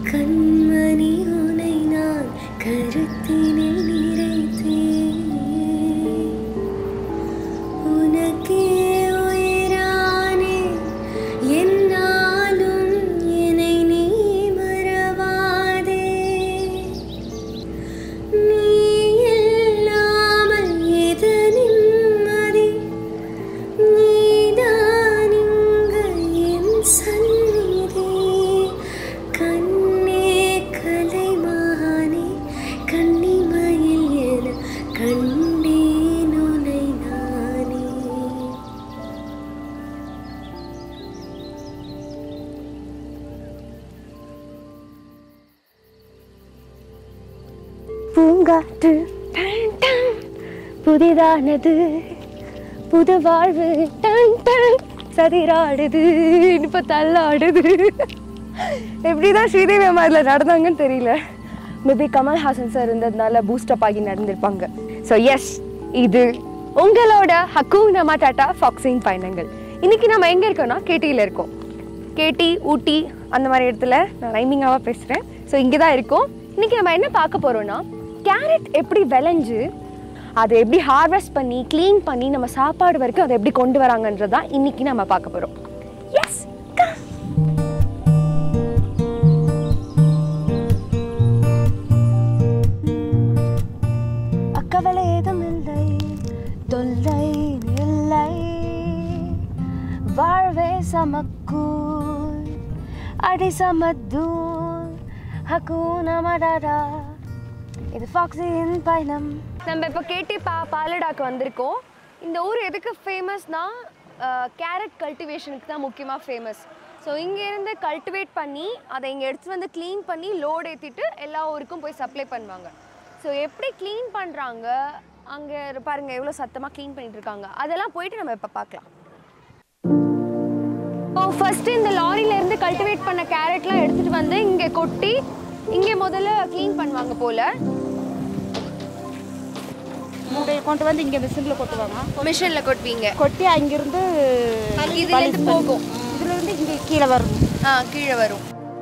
கண்மணி உனை நான் கருத்தினில் நிறைத்தேன் உனக்கே உயிரானே என்னாலும் என்னை நீ மறவாதே நீ இல்லாமல் எது நிம்மதி நீதான் இங்கு என் சந்நிதி கண்ணே கலைமானே கண்ணிமையில் என கண்டேன் உனை நானே பூங்காற்று டன் டன் புதிதானது புது வாழ்வு டன் டன் சதிராடுது இப்போ தள்ளாடுது எப்படிதான் ஸ்ரீதேவி அம்மா இதில் நடந்தாங்கன்னு தெரியல மேபி கமல்ஹாசன் சார் இருந்ததுனால பூஸ்டப் ஆகி நடந்திருப்பாங்க ஸோ எஸ் இது உங்களோட ஹக்கூனா மாட்டாட்டா ஃபாக்ஸின் பயணங்கள் இன்னைக்கு நம்ம எங்கே இருக்கோம்னா கேட்டியில் இருக்கோம் கேட்டி ஊட்டி அந்த மாதிரி இடத்துல நான் ரைமிங்காக பேசுகிறேன் ஸோ இங்கே தான் இருக்கோம் இன்னைக்கு நம்ம என்ன பார்க்க போகிறோம்னா கேரட் எப்படி விளைஞ்சு அதை எப்படி ஹார்வெஸ்ட் பண்ணி க்ளீன் பண்ணி நம்ம சாப்பாடு வரைக்கும் அதை எப்படி கொண்டு வராங்கன்றது தான் இன்னைக்கு நம்ம பார்க்க போகிறோம் எஸ் அக்கவலை ஏதும் இல்லை தொல்லை இல்லை வாழ்வே சமக்கூர் அடி சமத்தூர் ஹக்கூன மடாடா இது ஃபாக்ஸின் பயணம் நம்ம இப்போ கேட்டி பா பாலடாக்கு வந்திருக்கோம் இந்த ஊர் எதுக்கு ஃபேமஸ்னா கேரட் கல்டிவேஷனுக்கு தான் முக்கியமாக ஃபேமஸ் ஸோ இங்கேருந்து கல்டிவேட் பண்ணி அதை இங்கே எடுத்து வந்து க்ளீன் பண்ணி லோட் ஏற்றிட்டு எல்லா ஊருக்கும் போய் சப்ளை பண்ணுவாங்க ஸோ எப்படி க்ளீன் பண்ணுறாங்க அங்கே பாருங்க எவ்வளோ சத்தமாக க்ளீன் பண்ணிட்டு இருக்காங்க அதெல்லாம் போயிட்டு நம்ம இப்போ பார்க்கலாம் ஸோ ஃபர்ஸ்ட் இந்த லாரியில இருந்து கல்டிவேட் பண்ண கேரட்லாம் எடுத்துட்டு வந்து இங்க கொட்டி இங்க முதல்ல க்ளீன் பண்ணுவாங்க போல மூட்டையை கொண்டு வந்து இங்கே மிஷினில் கொட்டுவாங்க மிஷின்ல கொட்டுவீங்க கொட்டி அங்கிருந்து இதுல இருந்து போகும் இதுல இருந்து இங்கே கீழே வரும் ஆ கீழே வரும்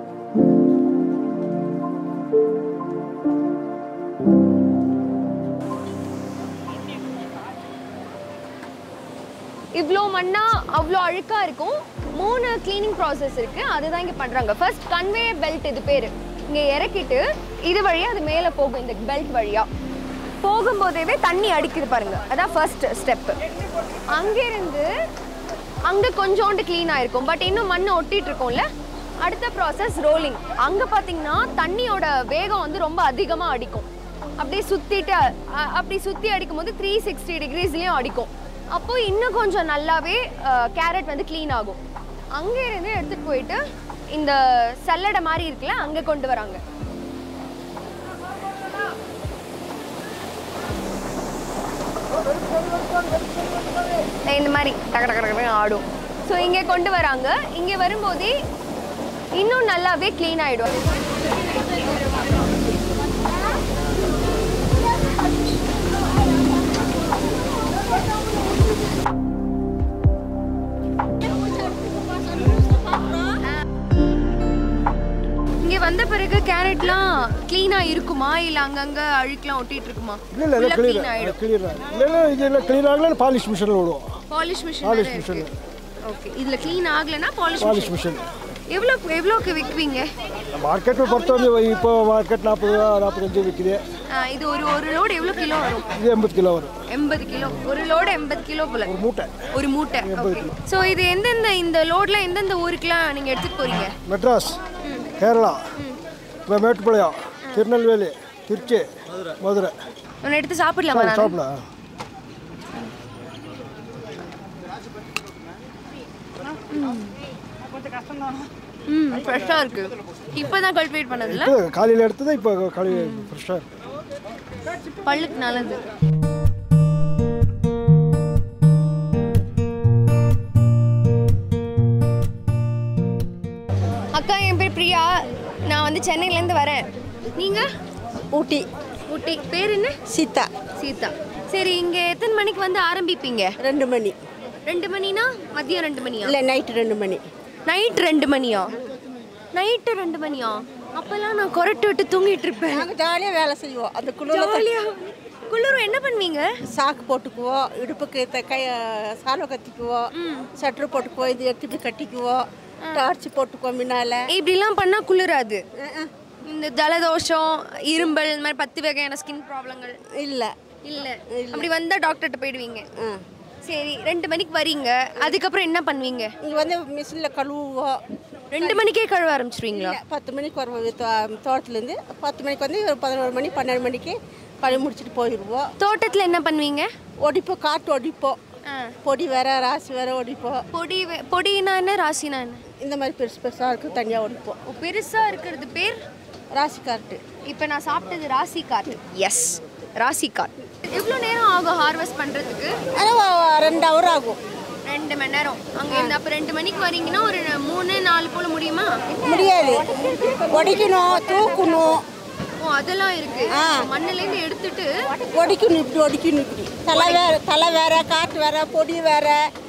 இவ்வளோ மண்ணா அவ்வளோ அழுக்கா இருக்கும் மூணு க்ளீனிங் ப்ராசஸ் இருக்கு அதுதான் இங்க பண்றாங்க ஃபர்ஸ்ட் கன்வே பெல்ட் இது பேரு இங்க இறக்கிட்டு இது வழியா அது மேலே போகும் இந்த பெல்ட் வழியா போகும்போதேவே தண்ணி அடிக்குது பாருங்க அதான் ஃபர்ஸ்ட் ஸ்டெப் அங்கிருந்து அங்க கொஞ்சோண்டு க்ளீன் ஆயிருக்கும் பட் இன்னும் மண்ணை ஒட்டிட்டு இருக்கோம்ல அடுத்த ப்ராசஸ் ரோலிங் அங்க பாத்தீங்கன்னா தண்ணியோட வேகம் வந்து ரொம்ப அதிகமா அடிக்கும் அப்படியே சுத்திட்டு அ- அப்படி சுத்தி அடிக்கும் போது த்ரீ சிக்ஸ்டி டிகிரிஸ்லயும் அடிக்கும் அப்போ இன்னும் கொஞ்சம் நல்லாவே கேரட் வந்து க்ளீன் ஆகும் அங்க இருந்து எடுத்துட்டு போயிட்டு இந்த சல்லடை மாதிரி இருக்குல்ல அங்க கொண்டு வராங்க இந்த மாதிரி டக டக டக ஆடும் ஸோ இங்கே கொண்டு வராங்க இங்கே வரும்போதே இன்னும் நல்லாவே க்ளீன் ஆகிடும் இங்கே வந்த பிறகு கேரட்லாம் க்ளீனாக இருக்குமா இல்லை அங்கங்கே அழுக்கெலாம் ஒட்டிட்டு இருக்குமா ಇಲ್ಲ ಇಲ್ಲ ಎಲ್ಲ க்ளீன் ಕ್ಲಿಯರ್ ஆகிடும் ಕ್ಲಿಯರ್ ಇಲ್ಲ ಇದೆಲ್ಲ ಕ್ಲಿಯರ್ ಆಗಲಿ ಪಾಲಿಶ್ ಮಿಷನ್ ನೋಡು polish machine polish machine okay இதில் க்ளீன் ஆகலைன்னா பாலிஷ் ಪಾಲಿಶ್ மிஷின் ಮಿಷನ್ எவ்வளோ எவ்வளோக்கு விற்குவீங்க ಮಾರ್ಕೆಟ್ ಬರ್ತದೆ இப்போ ಮಾರ್ಕೆಟ್ ನಾಲ್ಕು ನಾಲ್ಪತ್ತஞ்சு விற்கிது ஆ, இது ஒரு ஒரு லோடு எவ்வளோ கிலோ வரும் இது எண்பது கிலோ வரும் எண்பது கிலோ ஒரு லோடு எண்பது கிலோ போல ஒரு மூட்டை ஒரு மூட்டை ஓகே ஸோ இது எந்தெந்த இந்த லோட்ல எந்தெந்த ஊருக்குலாம் நீங்க எடுத்துட்டு போறீங்க மெட்ராஸ் கேரளா இப்போ மேட்டுப்பாளையம் திருநெல்வேலி திருச்சி மதுரை ஒன்று எடுத்து சாப்பிடலாமா நான் சாப்பிடா ம் ஃப்ரெஷ்ஷாக இருக்கு இப்போ தான் கல்டிவேட் பண்ணதில்ல இது காலையில் எடுத்தது இப்போ காலை ஃப்ரெஷ்ஷாக இருக்கு பல்லுக்கு நல்லது அக்கா என் பேர் பிரியா நான் வந்து சென்னையிலேருந்து வரேன் நீங்கள் ஊட்டி ஊட்டி பேர் என்ன சீதா சீதா சரி இங்கே எத்தனை மணிக்கு வந்து ஆரம்பிப்பீங்க ரெண்டு மணி ரெண்டு மணினா மதியம் ரெண்டு மணியா இல்லை நைட்டு ரெண்டு மணி நைட் ரெண்டு மணியா நைட்டு ரெண்டு மணியா அப்பெல்லாம் நான் கொரட்டு விட்டு தூங்கிட்டு இருப்பேன் நாங்கள் ஜாலியாக வேலை செய்வோம் அந்த குளிரில் ஜாலியா குளிரும் என்ன பண்ணுவீங்க சாக்கு போட்டுக்குவோம் இடுப்புக்கு த- கை சாலை கத்திக்குவோம் சட்ரு போட்டுக்குவோம் இது எடுத்து இப்படி கட்டிக்குவோம் டார்ச் போட்டுக்குவோம் முன்னால இப்படிலாம் பண்ணா குளிராது இந்த ஜலதோஷம் இரும்பல் இந்த மாதிரி பத்து வகையான ஸ்கின் ப்ராப்ளங்கள் இல்லை இல்ல அப்படி வந்தா டாக்டர்கிட்ட போயிடுவீங்க ஆ சரி ரெண்டு மணிக்கு வரீங்க அதுக்கப்புறம் என்ன பண்ணுவீங்க இங்கே வந்து மிஷினில் கழுவுவோம் ரெண்டு மணிக்கே கழுவ ஆரம்பிச்சிருவீங்களா இல்ல, பத்து மணிக்கு வருவோம் தோ- தோட்டத்துலேருந்து பத்து மணிக்கு வந்து ஒரு பதினோரு மணி பன்னெண்டு மணிக்கு கழுவி முடிச்சுட்டு போயிடுவோம் தோட்டத்துல என்ன பண்ணுவீங்க ஒடிப்போம் காட்டு ஒடிப்போம் ஆ. பொடி வேற ராசி வேற ஒடிப்போம் பொடி வே- பொடினா என்ன ராசினா என்ன இந்த மாதிரி பெருசு பெருசாக இருக்கும் தனியாக ஒடிப்போம் ஓ, பெருசா இருக்கிறது பேர் ராசி காட்டு இப்போ நான் சாப்பிட்டது ராசி காட்டு எஸ் ராசி காட்டு எவ்வளோ நேரம் ஆகும் ஹார்வெஸ்ட் பண்றதுக்கு ஆனால் ரெண்டு ஹவர் ஆகும் ரெண்டு மணி நேரம் அங்க இருந்து அப்ப ரெண்டு மணிக்கு வரீங்கன்னா ஒரு மூணு நாலு போல முடியுமா முடியாது ஒடிக்கணும் தூக்கணும் ஓ அதெல்லாம் இருக்கு ஆ. மண்ணுல இருந்து எடுத்துட்டு ஒடிக்கணும் இப்படி ஒடிக்கணும் இப்படி தலை வேற தலை வேற காற்று வேற பொடி வேற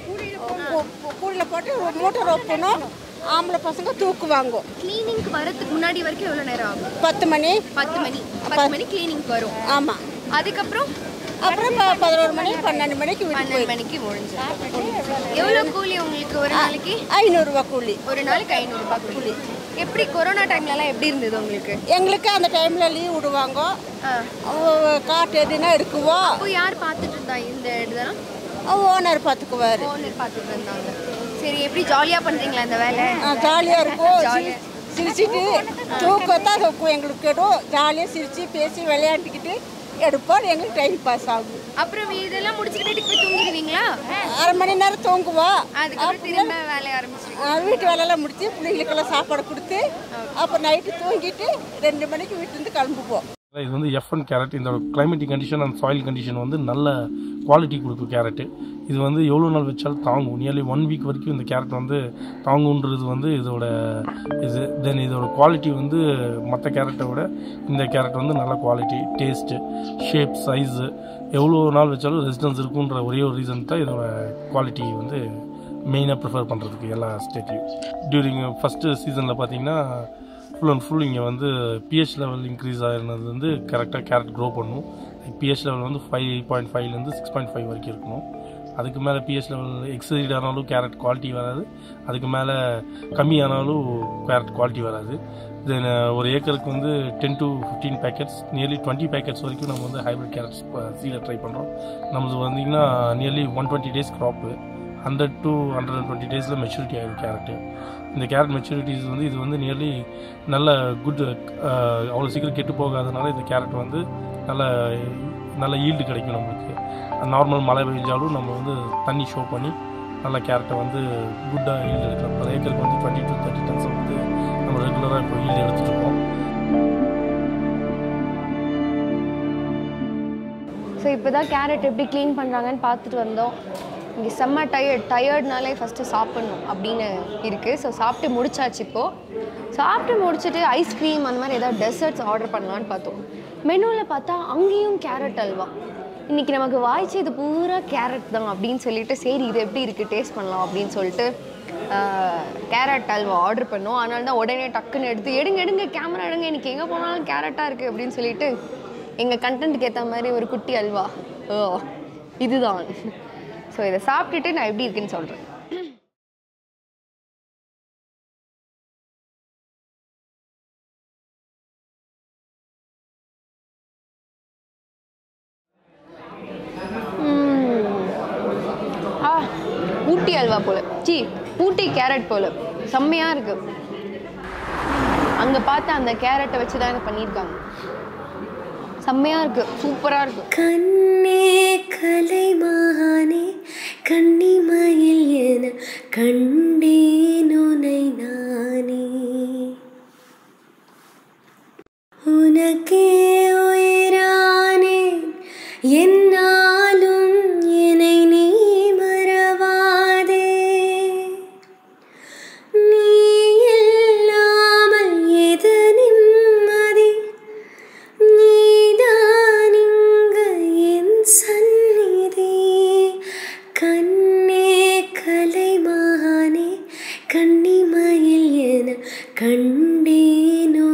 கூடையில் போட்டு ஒரு மூட்டை ரொப்பணும் ஆம்பளை பசங்க தூக்குவாங்க கிளீனிங்க்கு வரதுக்கு முன்னாடி வரைக்கும் எவ்வளோ நேரம் ஆகும் பத்து மணி பத்து மணி பத்து மணி கிளீனிங் வரும் ஆமாம் அதுக்கப்புறம் அப்புறம் ப- பதினோரு மணி பன்னெண்டு மணிக்கு வீட்டுக்கு பன்னெண்டு மணிக்கு முடிஞ்சு எவ்வளோ கூலி உங்களுக்கு ஒரு நாளைக்கு ஐநூறுரூவா கூலி ஒரு நாளைக்கு ஐநூறுரூபா கூலி எப்படி கொரோனா டைம்லலாம் எப்படி இருந்தது உங்களுக்கு எங்களுக்கு அந்த டைமில் லீவ் விடுவாங்க ஆ அவ- காட்டு எதுனா எடுக்குவோம் அப்போ யார் பார்த்துட்டு இருந்தா இந்த இதெல்லாம் ஓனர் பார்த்துக்குவார் ஓனர் பார்த்துட்டு இருந்தாங்க சரி எப்படி ஜாலியாக பண்ணுறீங்களா இந்த வேலை ஜாலியாக இருக்கும் ஜாலியா. சிரி- சிரிச்சிட்டு தூக்கத்தான் தூக்கும் எங்களுக்கு கெடும் ஜாலியாக சிரித்து பேசி விளையாண்டுக்கிட்டு எடுப்போம் எங்களுக்கு டைம் பாஸ் ஆகும் அப்புறம் இதெல்லாம் முடிச்சுக்கிட்டு வீட்டுக்கு போய் தூங்கிடுவீங்களா அரை மணி நேரம் தூங்குவோம் அதுக்கப்புறம் திரும்ப வேலைய ஆரம்பிச்சிருவீங்க ஆ, வீட்டு வேலையெல்லாம் முடித்து பிள்ளைங்களுக்கெல்லாம் சாப்பாடு கொடுத்து அப்புறம் நைட்டு தூங்கிட்டு ரெண்டு மணிக்கு வீட்டிலேருந்து கிளம்புவோம் இது வந்து எஃப் ஒன் கேரட் இந்த climatic condition and soil condition வந்து நல்ல குவாலிட்டி கொடுக்கும் கேரட்டு இது வந்து எவ்வளோ நாள் வச்சாலும் தாங்கும் நியர்லி ஒன் வீக் வரைக்கும் இந்த கேரட் வந்து தாங்குன்றது வந்து இதோட இது தென் இதோட குவாலிட்டி வந்து மற்ற கேரட்டை விட இந்த கேரட் வந்து நல்ல குவாலிட்டி டேஸ்ட்டு ஷேப் சைஸு எவ்வளோ நாள் வச்சாலும் ரெசிடன்ஸ் இருக்குன்ற ஒரே ஒரு ரீசன் தான் இதோட குவாலிட்டி வந்து மெயினாக ப்ரிஃபர் பண்ணுறதுக்கு எல்லா ஸ்டேட்லையும் டியூரிங் ஃபஸ்ட்டு சீசனில் பார்த்தீங்கன்னா ஃபுல் அண்ட் ஃபுல் இங்கே வந்து பிஹெச் லெவல் இன்க்ரீஸ் ஆகிருந்தது வந்து கரெக்டாக கேரட் க்ரோ பண்ணும் பிஹெச் லெவல் வந்து ஃபைவ் பாயிண்ட் ஃபைவ்லேருந்து சிக்ஸ் பாயிண்ட் ஃபைவ் வரைக்கும் இருக்கணும் அதுக்கு மேலே பிஹெச் லெவல் எக்ஸசைட் ஆனாலும் கேரட் குவாலிட்டி வராது அதுக்கு மேலே கம்மியானாலும் கேரட் குவாலிட்டி வராது தென் ஒரு ஏக்கருக்கு வந்து ten to fifteen packets nearly twenty packets வரைக்கும் நம்ம வந்து ஹைப்ரிட் கேரட்ஸ் சீல ட்ரை பண்ணுறோம் நம்மளது வந்தீங்கன்னா nearly one twenty days crop hundred to hundred and twenty டேஸில் மெச்சூரிட்டி ஆகிடும் கேரட்டு இந்த கேரட் மெச்சூரிட்டிஸ் வந்து இது வந்து நியர்லி நல்ல குட் அவ்வளோ சீக்கிரம் கெட்டு போகாதனால இந்த கேரட் வந்து நல்ல நல்ல ஈல்டு கிடைக்கும் நம்மளுக்கு நார்மல் மழை பெஞ்சாலும் நம்ம வந்து தண்ணி ஷோ பண்ணி நல்ல கேரட்டை வந்து குட்டாக ஈல்டு எடுக்கலாம் பல ஏக்கருக்கு வந்து டுவெண்ட்டி டு தேர்ட்டி டன்ஸ் வந்து நம்ம ரெகுலராக இப்போ ஈல்டு எடுத்துகிட்டு இருக்கோம் ஸோ இப்போ தான் கேரட் எப்படி க்ளீன் பண்ணுறாங்கன்னு பார்த்துட்டு வந்தோம் இங்கே செம்ம டயர்ட் டயர்ட்னாலே ஃபஸ்ட்டு சாப்பிட்ணும் அப்படின்னு இருக்குது ஸோ சாப்பிட்டு முடிச்சாச்சு இப்போது சாப்பிட்டு முடிச்சுட்டு ஐஸ்கிரீம் அந்த மாதிரி ஏதாவது டெசர்ட்ஸ் ஆர்டர் பண்ணலான்னு பார்த்தோம் மெனுவில் பார்த்தா அங்கேயும் கேரட் அல்வா இன்றைக்கி நமக்கு வாய்ச்சி இது பூரா கேரட் தான் அப்படின்னு சொல்லிட்டு சரி இது எப்படி இருக்குது டேஸ்ட் பண்ணலாம் அப்படின்னு சொல்லிட்டு கேரட் அல்வா ஆர்டர் பண்ணோம் அதனால தான் உடனே டக்குன்னு எடுத்து எடுங்க எடுங்க கேமரா எடுங்க இன்னைக்கு எங்கே போனாலும் கேரட்டாக இருக்குது அப்படின்னு சொல்லிட்டு எங்கள் கண்டென்ட்டுக்கு ஏற்ற மாதிரி ஒரு குட்டி அல்வா ஓ இதுதான் ஸோ இதை சாப்பிட்டுட்டு நான் எப்படி இருக்குன்னு சொல்கிறேன் ஆ ஊட்டி அல்வா போல சி ஊட்டி கேரட் போல செம்மையாக இருக்கு அங்கே பார்த்த அந்த கேரட்டை வச்சு தான் இதை பண்ணியிருக்காங்க செம்மையாக இருக்கு சூப்பராக இருக்கு கண்ணே கலைமானே கன்னிமயில் என கண்டேன் உனை நானே உனக்கே உயிரானேன் என்னாலும் என்னை நீ மறவாதே நீ இல்லாமல் எது நிம்மதி நீதான் இங்கு என் சந்நிதி கண்ணே கலைமானே கன்னிமயில் என கண்டேன்